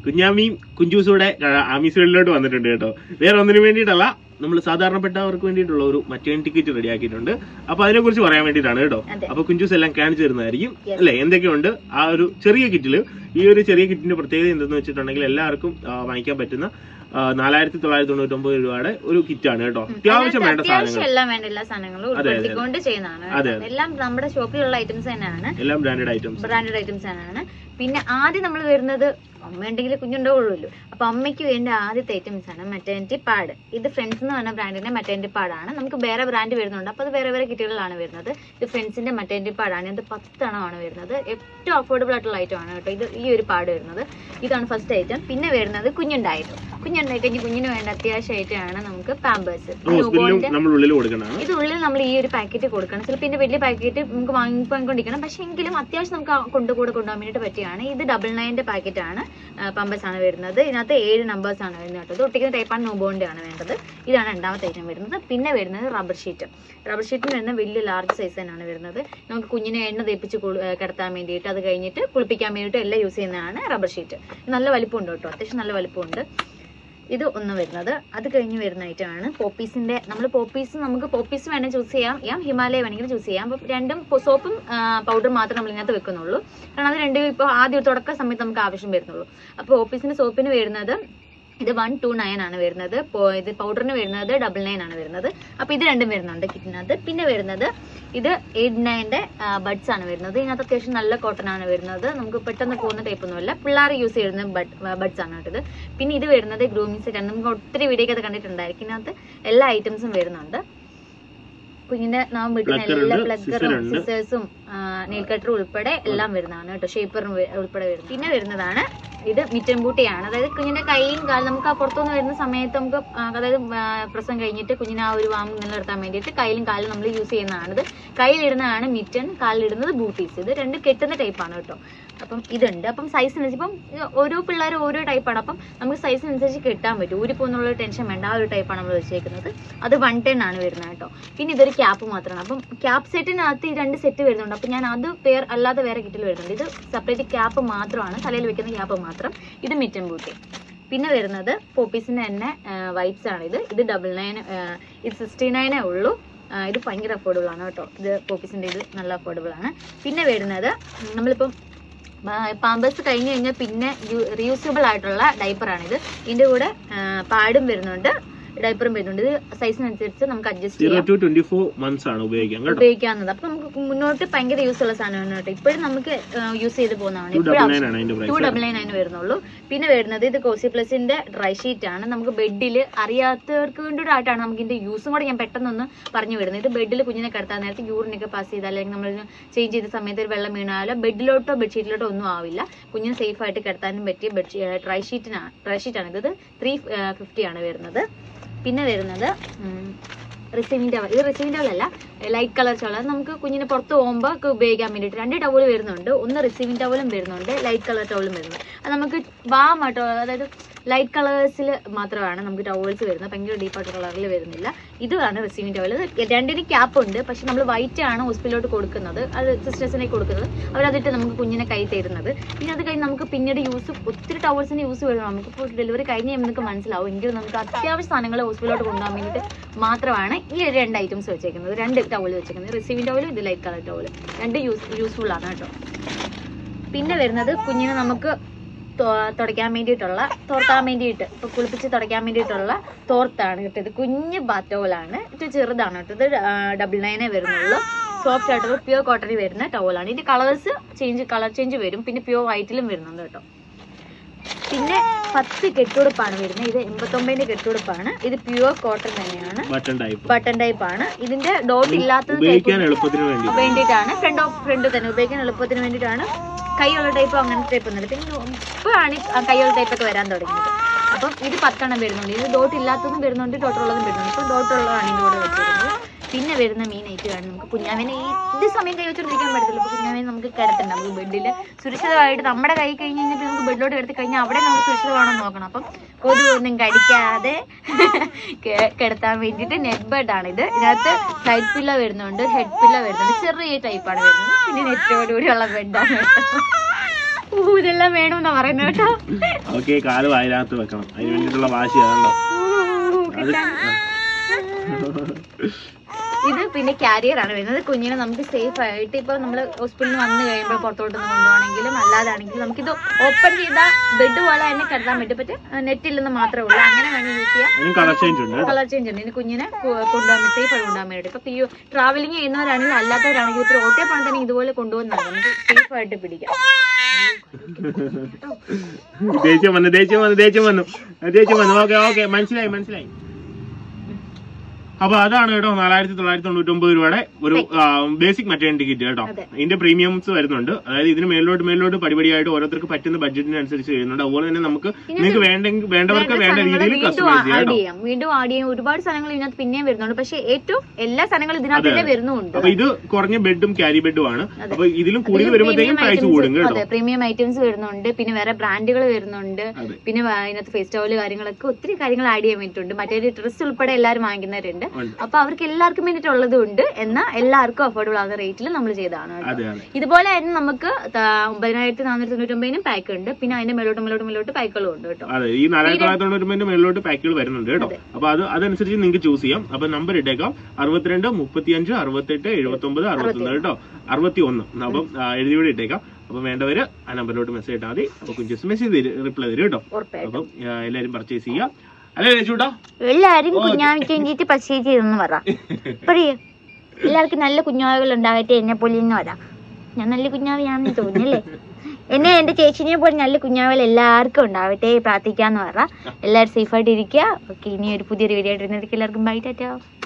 കുഞ്ഞാമിയും കുഞ്ചൂസൂടെ ആമീസ് വേൾഡിലോട്ട് വന്നിട്ടുണ്ട് കേട്ടോ വേറെ ഒന്നിനു വേണ്ടിയിട്ടല്ല നമ്മൾ സാധാരണപ്പെട്ടവർക്ക് വേണ്ടിയിട്ടുള്ള ഒരു മറ്റേൺ ടിക്കറ്റ് റെഡിയാക്കിയിട്ടുണ്ട് അപ്പൊ അതിനെ കുറിച്ച് പറയാൻ വേണ്ടിയിട്ടാണ് കേട്ടോ അതെ. അപ്പൊ കുഞ്ചൂസ് എല്ലാം കാണിച്ചു തരുന്നതായിരിക്കും Yes. അല്ലെ എന്തൊക്കെയുണ്ട് ആ ഒരു ചെറിയ കിറ്റില് ഈ ഒരു ചെറിയ കിറ്റിന്റെ പ്രത്യേകത എന്തെന്ന് വെച്ചിട്ടുണ്ടെങ്കിൽ എല്ലാവർക്കും ആ, വാങ്ങിക്കാൻ പറ്റുന്ന നാലായിരത്തി തൊള്ളായിരത്തി തൊണ്ണൂറ്റി ഒമ്പത് രൂപയുടെ ഒരു കിറ്റാണ് കേട്ടോ അത്യാവശ്യം വേണ്ട അത്യാവശ്യം സാധനങ്ങൾ എല്ലാം വേണ്ട എല്ലാ സാധനങ്ങളും അതെ, അതെ. ഉൾപ്പെടുത്തിക്കൊണ്ട് ചെയ്യുന്നതാണ് അതെ, കേട്ടോ. എല്ലാം നമ്മുടെ ഷോപ്പിലുള്ള ഐറ്റംസ് തന്നെയാണ് എല്ലാം ബ്രാൻഡഡ് ഐറ്റംസ് ബ്രാൻഡഡ് ഐറ്റംസ് തന്നെയാണ് പിന്നെ ആദ്യം നമ്മൾ വരുന്നത് അമ്മ ഉണ്ടെങ്കിൽ കുഞ്ഞുണ്ടാവുള്ളൂ അപ്പൊ അമ്മയ്ക്ക് വേണ്ട ആദ്യത്തെ ഐറ്റംസ് ആണ് മെറ്റേണിറ്റി പാഡ് ഇത് ഫ്രണ്ട്സ് എന്ന് പറഞ്ഞ ബ്രാൻഡിന്റെ മെറ്റേണിറ്റി പാഡാണ് നമുക്ക് വേറെ ബ്രാൻഡ് വരുന്നുണ്ട് അപ്പൊ അത് വേറെ വേറെ കിറ്റുകളിലാണ് വരുന്നത് ഇത് ഫ്രണ്ട്സിന്റെ മെറ്റേണിറ്റി പാഡാണ് ഇത് പത്തെണ്ണമാണ് വരുന്നത് ഏറ്റവും അഫോർഡബിൾ ആയിട്ടുള്ള ഐറ്റം ആണ് കേട്ടോ ഇത് ഈ ഒരു പാഡ് വരുന്നത് ഇതാണ് ഫസ്റ്റ് ഐറ്റം പിന്നെ വരുന്നത് കുഞ്ഞുണ്ടായിട്ടും കുഞ്ഞുണ്ടായി കഴിഞ്ഞ് കുഞ്ഞിന് വേണ്ട അത്യാവശ്യ ഐറ്റമാണ് നമുക്ക് പാമ്പേഴ്സ് ഹോസ്പിറ്റലിലും നമ്മൾ ഉള്ളിൽ കൊടുക്കുന്നതാണ് ഇത് ഉള്ളിൽ നമ്മൾ ഈ ഒരു പാക്കറ്റ് കൊടുക്കണം ചിലപ്പോൾ ഇതിന്റെ വലിയ പാക്കറ്റ് നമുക്ക് വാങ്ങിക്കൊണ്ടിരിക്കണം പക്ഷെ എങ്കിലും അത്യാവശ്യം നമുക്ക് ആ കൊണ്ടുകൂടെ കൊണ്ടുപോകാൻ വേണ്ടിയിട്ട് പറ്റിയാണ് ഇത് ഡബിൾ നയന്റെ പാക്കറ്റ് ആണ് പമ്പസ് ആണ് വരുന്നത് ഇതിനകത്ത് ഏഴ് നമ്പേഴ്സ് ആണ് വരുന്നത് കേട്ടോ ഇത് ഒട്ടിക്കുന്ന ടൈപ്പാണ് നോബോണ്ട് ആണ് വേണ്ടത് ഇതാണ് രണ്ടാമത്തെ ഐറ്റം വരുന്നത് പിന്നെ വരുന്നത് റബ്ബർ ഷീറ്റ് റബ്ബർ ഷീറ്റിന് വരുന്ന വലിയ ലാർജ് സൈസ് തന്നെയാണ് വരുന്നത് നമുക്ക് കുഞ്ഞിനെ എണ്ണ തേപ്പിച്ച് കുളി- ഏർ കിടത്താൻ വേണ്ടിയിട്ട് അത് കഴിഞ്ഞിട്ട് കുളിപ്പിക്കാൻ വേണ്ടിയിട്ട് എല്ലാം യൂസ് ചെയ്യുന്നതാണ് റബ്ബർ ഷീറ്റ് നല്ല വലിപ്പമുണ്ട് കേട്ടോ അത്യാവശ്യം നല്ല വലിപ്പമുണ്ട് ഇത് ഒന്ന് വരുന്നത് അത് കഴിഞ്ഞ് വരുന്ന ഐറ്റം ആണ് പോപ്പീസിന്റെ നമ്മൾ പോപ്പീസ് നമുക്ക് പോപ്പീസ് വേണമെങ്കിൽ ചൂസ് ചെയ്യാം യാം ഹിമാലയ വേണമെങ്കിൽ ചൂസ് ചെയ്യാം അപ്പം രണ്ടും സോപ്പും പൗഡറും മാത്രം നമ്മൾ ഇതിനകത്ത് വെക്കുന്നുള്ളൂ കാരണം അത് രണ്ടും ഇപ്പോൾ ആദ്യം തുടക്ക സമയത്ത് നമുക്ക് ആവശ്യം വരുന്നുള്ളൂ അപ്പോൾ പോപ്പീസിന്റെ സോപ്പിന് വരുന്നത് ഇത് വൺ ടു നയൻ ആണ് വരുന്നത് പോ- ഇത് പൗഡറിന് വരുന്നത് ഡബിൾ നയൻ ആണ് വരുന്നത് അപ്പൊ ഇത് രണ്ടും വരുന്നുണ്ട് കിറ്റിനകത്ത് പിന്നെ വരുന്നത് ഇത് എയ്റ്റ് നയന്റെ ബഡ്സ് ആണ് വരുന്നത് ഇതിനകത്ത് അത്യാവശ്യം നല്ല കോട്ടൺ ആണ് വരുന്നത് നമുക്ക് പെട്ടെന്ന് പോകുന്ന ടൈപ്പ് ഒന്നുമല്ല പിള്ളേർ യൂസ് ചെയ്യുന്ന ബഡ്സ് ആണ് കേട്ടത് പിന്നെ ഇത് വരുന്നത് ഗ്രൂമിങ് സെറ്റ് ആണ് നമുക്ക് ഒത്തിരി വീഡിയോ ഒക്കെ കണ്ടിട്ടുണ്ടായിരിക്കും ഇതിനകത്ത് എല്ലാ ഐറ്റംസും വരുന്നുണ്ട് കുഞ്ഞിന്റെ നാം വീട്ടിൽ Plucker എല്ലാ ഉണ്ട്, പ്ലഗറും scissor ഉണ്ട്. സിസേഴ്സും നെയിൽ കട്ടറും ഉൾപ്പെടെ എല്ലാം വരുന്നതാണ് കേട്ടോ ഷേപ്പറും ഉൾപ്പെടെ വരുന്നത് പിന്നെ വരുന്നതാണ് ഇത് മിറ്റൻ ബൂട്ടിയാണ് അതായത് കുഞ്ഞിന്റെ കൈയും കാലും നമുക്ക് ആ പുറത്തുനിന്ന് വരുന്ന സമയത്ത് നമുക്ക് ആ, അതായത് ആ, പ്രസവം കഴിഞ്ഞിട്ട് കുഞ്ഞിനെ ആ ഒരു വാം നിലനിർത്താൻ വേണ്ടിയിട്ട് കയ്യിലും കാലും നമ്മൾ യൂസ് ചെയ്യുന്നതാണിത് കയ്യിലിടുന്നതാണ് മിറ്റൻ കാലിലിടുന്നത് ബൂട്ടീസ് ഇത് രണ്ട് കെട്ടുന്ന ടൈപ്പാണ് കേട്ടോ അപ്പം ഇതുണ്ട് അപ്പം സൈസിനനുസരിച്ച് ഇപ്പം ഇത് ഓരോ പിള്ളേരും ഓരോ ടൈപ്പാണ് അപ്പം നമുക്ക് സൈസിനനുസരിച്ച് കെട്ടാൻ പറ്റും ഊരിപ്പോന്നുള്ള ടെൻഷൻ വേണ്ട ആ ഒരു ടൈപ്പാണ് നമ്മൾ വെച്ചേക്കുന്നത് അത് വൺ ടെൻ ആണ് വരുന്നത് കേട്ടോ പിന്നെ ഇതൊരു ക്യാപ്പ് മാത്രമാണ് അപ്പം ക്യാപ്പ് സെറ്റിനകത്ത് ഈ രണ്ട് സെറ്റ് വരുന്നുണ്ട് അപ്പം ഞാൻ അത് പേർ അല്ലാതെ വേറെ കിറ്റിൽ വരുന്നുണ്ട് ഇത് സെപ്പറേറ്റ് ക്യാപ്പ് മാത്രമാണ് തലയിൽ വെക്കുന്ന ക്യാപ്പ് മാത്രം ഇത് മിറ്റൻ ബൂട്ടി പിന്നെ വരുന്നത് പോപ്പീസിന്റെ തന്നെ വൈറ്റ്സ് ആണ് ഇത് ഇത് ഡബിൾ നയൻ ഇത് സിക്സ്റ്റി നയനേ ഉള്ളൂ ആ, ഇത് ഭയങ്കര അഫോർഡബിൾ ആണ് കേട്ടോ ഇത് പോപ്പീസിന്റെ ഇത് നല്ല അഫോർഡബിൾ ആണ് പിന്നെ വരുന്നത് നമ്മളിപ്പം പാമ്പേഴ്സ് കഴിഞ്ഞ് കഴിഞ്ഞാൽ പിന്നെ റീയൂസബിൾ ആയിട്ടുള്ള ഡൈപ്പറാണിത് ഇതിന്റെ കൂടെ പാഡും വരുന്നുണ്ട് ഡൈപ്പറും വരുന്നുണ്ട് ഇത് സൈസിനനുസരിച്ച് നമുക്ക് അഡ്ജസ്റ്റ് സീറോ ചെയ്യാം ടു ട്വന്റി ഫോർ മന്ത്സ് ആണ് ഉപയോഗിക്കാം കേട്ടോ ഉപയോഗിക്കാവുന്നത് അപ്പൊ നമുക്ക് മുന്നോട്ട് ഭയങ്കര യൂസ് ഉള്ള സാധനമാണ് കേട്ടോ ഇപ്പോഴും നമുക്ക് യൂസ് ചെയ്ത് പോകുന്നതാണ് ടു ഇപ്പോഴും ഡബിൾ ആവശ്യം- നയൻ ആണ് അതിന്റെ ടു പ്രൈസ് ഡബിൾ നയൻ അതിന് വരുന്നുള്ളൂ പിന്നെ വരുന്നത് ഇത് കോസി പ്ലസിന്റെ ഡ്രൈ ഷീറ്റ് ആണ് നമുക്ക് ബെഡിൽ അറിയാത്തവർക്ക് വേണ്ടിയിട്ടാണ് നമുക്ക് ഇതിന്റെ യൂസും കൂടെ ഞാൻ പെട്ടെന്നൊന്ന് പറഞ്ഞു വിടുന്നത് ഇത് ബെഡിൽ കുഞ്ഞിനെ കിടത്താൻ നേരത്തെ യൂറിനൊക്കെ പാസ് ചെയ്താൽ അല്ലെങ്കിൽ നമ്മൾ ചേഞ്ച് ചെയ്ത സമയത്ത് ഒരു വെള്ളം വീണാലോ ബെഡിലോട്ടോ ബെഡ്ഷീറ്റിലോട്ടോ ഒന്നും ആവില്ല കുഞ്ഞിന് സേഫ് ആയിട്ട് കിടത്താനും പറ്റിയ ബെഡ് ഡ്രൈ ഷീറ്റിനാണ് ഡ്രൈ ഷീറ്റാണ് ഇത് ത്രീ ഫിഫ്റ്റി ആണ് വരുന്നത് പിന്നെ വരുന്നത് റിസീവിംഗ് ടവൽ ഇത് റിസീവിംഗ് ടവൽ അല്ല ലൈറ്റ് കളർ ടവൽ നമുക്ക് കുഞ്ഞിന് പുറത്ത് പോകുമ്പോൾ ഒക്കെ ഉപയോഗിക്കാൻ വേണ്ടിയിട്ട് രണ്ട് ടവൽ വരുന്നുണ്ട് ഒന്ന് റിസീവിംഗ് ടവലും വരുന്നുണ്ട് ലൈറ്റ് കളർ ടവലും വരുന്നുണ്ട് അത് നമുക്ക് വാമാട്ടോ അതായത് ലൈറ്റ് കളേഴ്സിൽ മാത്രമാണ് നമുക്ക് ടവൽസ് വരുന്നത് ഭയങ്കര ഡീപ്പായിട്ട് കളറിൽ വരുന്നില്ല ഇതാണ് റിസീവിംഗ് ടവൽ രണ്ടിന് ക്യാപ്പ് ഉണ്ട് പക്ഷെ നമ്മൾ വൈറ്റ് ആണ് ഹോസ്പിറ്റലിലോട്ട് കൊടുക്കുന്നത് അത് സിസ്റ്റേഴ്സിനെ കൊടുക്കുന്നത് അവരതിട്ട് നമുക്ക് കുഞ്ഞിനെ കൈ തരുന്നത് പിന്നെ അത് കഴിഞ്ഞ് നമുക്ക് പിന്നീട് യൂസ് ഒത്തിരി ടവൽസിന് യൂസ് വരും നമുക്ക് ഇപ്പോൾ ഡെലിവറി കഴിഞ്ഞ് നമുക്ക് മനസ്സിലാവും എങ്കിലും നമുക്ക് അത്യാവശ്യ സാധനങ്ങൾ ഹോസ്പിറ്റലിലോട്ട് കൊണ്ടുപോകാൻ വേണ്ടിയിട്ട് മാത്രമാണ് ഈ ഒരു രണ്ട് ഐറ്റംസ് വെച്ചേക്കുന്നത് രണ്ട് ടവൽ വെച്ചേക്കുന്നത് റിസീവിംഗ് ടവലും ഇത് ലൈറ്റ് കളർ ടവൽ രണ്ട് യൂസ് യൂസ്ഫുൾ ആണ് കേട്ടോ പിന്നെ വരുന്നത് കുഞ്ഞിനെ നമുക്ക് തൊ- തുടയ്ക്കാൻ വേണ്ടിയിട്ടുള്ള തോർത്താൻ വേണ്ടിയിട്ട് ഇപ്പൊ കുളിപ്പിച്ച് തുടയ്ക്കാൻ വേണ്ടിയിട്ടുള്ള തോർത്താണ് കേട്ടോ ഇത് കുഞ്ഞ് ബാറ്റോലാണ് ഇത് ചെറുതാണ് കേട്ടോ ഇത് ഡബിൾ നയനേ വരുന്നുള്ളൂ സോഫ്റ്റ് ആയിട്ടുള്ള പ്യൂർ കോട്ടണിൽ വരുന്ന ടവലാണ് ഇതിന്റെ കളേഴ്സ് ചേഞ്ച് കളർ ചേഞ്ച് വരും പിന്നെ പ്യൂർ വൈറ്റിലും വരുന്നുണ്ട് കേട്ടോ പിന്നെ പത്ത് കെട്ടുടുപ്പാണ് വരുന്നത് ഇത് എൺപത്തൊമ്പതിന്റെ കെട്ടുടുപ്പാണ് ഇത് പ്യൂർ കോട്ടൺ തന്നെയാണ് ബട്ടൺ ടൈപ്പ് ബട്ടൺ ടൈപ്പ് ആണ് ഇതിന്റെ ഡോട്ട് ഇല്ലാത്തത് type ഉപയോഗിക്കാൻ എളുപ്പത്തിന് വേണ്ടി വേണ്ടിയിട്ടാണ് ഫ്രണ്ട് ഓഫ് ഫ്രണ്ട് തന്നെ ഉപയോഗിക്കാൻ എളുപ്പത്തിന് വേണ്ടിയിട്ടാണ് കൈയുള്ള ടൈപ്പ് അങ്ങനത്തെ ടൈപ്പ് ഒന്നുമില്ല പിന്നെ ഇപ്പോഴാണ് ഈ കൈയുള്ള ടൈപ്പ് ഒക്കെ വരാൻ തുടങ്ങിയത് അപ്പം ഇത് പത്തെണ്ണം വരുന്നുണ്ട് ഇത് ഡോട്ട് ഇല്ലാത്തതും വരുന്നുണ്ട് ഡോട്ട് ഉള്ളതും വരുന്നുണ്ട് ഇപ്പം ഡോട്ട് ഉള്ളതാണ് ഇതിൻ്റെ കൂടെ വെച്ചിരുന്നത് പിന്നെ വരുന്ന മെയിൻ ഐറ്റമാണ് നമുക്ക് കുഞ്ഞാവിനെ ഏത് സമയം കൈ വെച്ചോണ്ടിരിക്കാൻ പറ്റത്തില്ല ഇപ്പൊ കുഞ്ഞാവിനെ നമുക്ക് കിടത്തണ്ട നമുക്ക് ബെഡിൽ സുരക്ഷിതമായിട്ട് നമ്മുടെ കൈ കഴിഞ്ഞ് കഴിഞ്ഞാൽ നമുക്ക് ബെഡിലോട്ട് കിടത്തി കഴിഞ്ഞാൽ അവിടെ നമുക്ക് സുരക്ഷിതമാണെന്ന് നോക്കണം അപ്പം കൊതു ഒന്നും കടിക്കാതെ കെ- കിടത്താൻ വേണ്ടിയിട്ട് നെറ്റ് ബെഡ് ആണ് ഇത് ഇതിനകത്ത് സൈഡ് പില്ല വരുന്നുണ്ട് ഹെഡ് പില്ല വരുന്നുണ്ട് ചെറിയ ടൈപ്പാണ് വരുന്നത് പിന്നെ നെറ്റോടുകൂടിയുള്ള ബെഡാണ് ഊ, ഇതെല്ലാം വേണമെന്നാ പറയുന്നത് കേട്ടോ ഓക്കെ കാല് വായിനകത്ത് വെക്കണം അതിന് വേണ്ടിയിട്ടുള്ള വാശിയാണല്ലോ ഊ, അത് കിട്ടാൻ. ഇത് പിന്നെ കാരിയർ ആണ് വരുന്നത് കുഞ്ഞിനെ നമുക്ക് സേഫ് ആയിട്ട് ഇപ്പൊ നമ്മൾ ഹോസ്പിറ്റലിൽ വന്നു കഴിയുമ്പോൾ പുറത്തോട്ട് കൊണ്ടുപോകണമെങ്കിലും അല്ലാതാണെങ്കിലും നമുക്കിത് ഓപ്പൺ ചെയ്ത ബെഡ് പോലെ തന്നെ കിടത്താൻ പറ്റും പറ്റും നെറ്റ് ഇല്ലെന്ന് മാത്രമേ ഉള്ളൂ അങ്ങനെ വേണം യൂസ് ചെയ്യാം അതിന് കളർ ചേഞ്ച് ഉണ്ട് കേട്ടോ കളർ ചേഞ്ച് ഉണ്ട് ഇനി കുഞ്ഞിനെ കൊ- കൊണ്ടുപോകാൻ സേഫ് ആയി കൊണ്ടുപോകാൻ വേണ്ടി ഇപ്പൊ പിയു ട്രാവലിംഗ് ചെയ്യുന്നവരാണെങ്കിലും അല്ലാത്തവരാണെങ്കിലും ഇപ്പൊ ഓട്ടേ പോകാൻ തന്നെ ഇതുപോലെ കൊണ്ടുപോകുന്നതാണ് നമുക്ക് സേഫ് ആയിട്ട് പിടിക്കാം ദേഷ്യം വന്നു ദേഷ്യം വന്നു ദേഷ്യം വന്നു ദേഷ്യം വന്നു ഓക്കെ ഓക്കെ മനസ്സിലായി മനസ്സിലായി അപ്പൊ അതാണ് കേട്ടോ നാലായിരത്തി തൊള്ളായിരത്തി തൊണ്ണൂറ്റി ഒമ്പത് രൂപയുടെ ഒരു ബേസിക് മെറ്റേണിറ്റി കിറ്റ് കേട്ടോ അതെ. ഇതിന്റെ പ്രീമിയംസ് വരുന്നുണ്ട് അതായത് ഇതിന് മേലോട്ട് മേലോട്ട് പടിപടിയായിട്ട് ഓരോരുത്തർക്ക് പറ്റുന്ന ബഡ്ജറ്റിനനുസരിച്ച് ചെയ്യുന്നുണ്ട് അതുപോലെ തന്നെ നമുക്ക് നിങ്ങൾക്ക് വേണ്ടെങ്കിൽ വേണ്ടവർക്ക് വേണ്ട രീതിയിൽ വീണ്ടും കസ്റ്റമൈസ് ചെയ്യാം ആഡ് കേട്ടോ ചെയ്യാം വീണ്ടും ആഡ് ചെയ്യാം ഒരുപാട് സാധനങ്ങൾ ഇതിനകത്ത് പിന്നെയും വരുന്നുണ്ട് പക്ഷെ ഏറ്റവും എല്ലാ സാധനങ്ങളും ഇതിനകത്ത് തന്നെ വരുന്നുണ്ട് അപ്പൊ ഇത് കുറഞ്ഞ ബെഡും ക്യാരി ബെഡും ആണ് അപ്പൊ ഇതിലും കൂടുതൽ വരുമ്പോഴത്തേക്കും പ്രൈസ് കൂടും കേട്ടോ അതെ പ്രീമിയം ഐറ്റംസ് വരുന്നുണ്ട് പിന്നെ വേറെ ബ്രാൻഡുകൾ വരുന്നുണ്ട് അതെ. പിന്നെ വ- ഇതിനകത്ത് ഫേസ് ടോവല് കാര്യങ്ങളൊക്കെ ഒത്തിരി കാര്യങ്ങൾ ആഡ് ചെയ്യാൻ വേണ്ടിയിട്ടുണ്ട് മറ്റേ ഡ്രസ്സ് ഉൾപ്പെടെ എല്ലാവരും വാങ്ങിക്കുന്നവരുണ്ട് ഉണ്ട്. അപ്പൊ അവർക്ക് എല്ലാവർക്കും വേണ്ടിയിട്ടുള്ളതും ഉണ്ട് എന്നാൽ എല്ലാവർക്കും അഫോർഡബിൾ ആകുന്ന റേറ്റിൽ നമ്മൾ ചെയ്തതാണ് കേട്ടോ. അതെ അതെ ഇതുപോലെ തന്നെ നമുക്ക് ത- ഒമ്പതിനായിരത്തി നാനൂറ്റി തൊണ്ണൂറ്റി ഒമ്പതിനും പാക്ക് ഉണ്ട് പിന്നെ അതിന്റെ മേലോട്ട് മേലോട്ട് മേലോട്ട് പാക്കുകളും ഉണ്ട് കേട്ടോ അതെ ഈ നാലായിരത്തി തൊള്ളായിരത്തി തൊണ്ണൂറ്റി മേളിലോട്ട് പാക്കുകൾ വരുന്നുണ്ട് കേട്ടോ അപ്പൊ അത് അതനുസരിച്ച് നിങ്ങൾക്ക് ചൂസ് ചെയ്യാം അപ്പൊ നമ്പർ ഇട്ടേക്കാം അറുപത്തിരണ്ട് മുപ്പത്തിയഞ്ച് അറുപത്തെട്ട് എഴുപത്തി ഒമ്പത് അറുപത്തൊന്ന് കേട്ടോ അറുപത്തി ഒന്ന് അപ്പം ആ, എഴുതിയോടെ ഇട്ടേക്കാം അപ്പൊ വേണ്ടവര് ആ നമ്പറിലോട്ട് മെസ്സേജ് ഇട്ടാൽ മതി അപ്പൊ കുഞ്ചസ് മെസ്സേജ് റിപ്ലൈ തരും കേട്ടോ ഉറപ്പായിട്ടും അപ്പം ആ, എല്ലാരും പർച്ചേസ് ചെയ്യാം അല്ലേ രക്ഷൂട്ടാ എല്ലാരും കുഞ്ഞാവിക്ക് വേണ്ടിയിട്ട് പർച്ചേസ് ചെയ്തെന്ന് പറ പറയേ എല്ലാവർക്കും നല്ല കുഞ്ഞാവുകൾ ഉണ്ടാകട്ടെ എന്നെ പോലെ എന്ന് പറ ഞാൻ നല്ല കുഞ്ഞാവിയാണെന്ന് തോന്നിയല്ലേ എന്നെ എന്റെ ചേച്ചിനെ പോലെ നല്ല കുഞ്ഞാവുകൾ എല്ലാവർക്കും ഉണ്ടാവട്ടെ പ്രാർത്ഥിക്കാന്ന് പറ എല്ലാവരും സേഫായിട്ട് ഇരിക്കുക ഓക്കെ ഇനി ഒരു പുതിയൊരു വീഡിയോ ആയിട്ട് വരുന്നവർക്ക് എല്ലാവർക്കും ബൈ ടാറ്റാ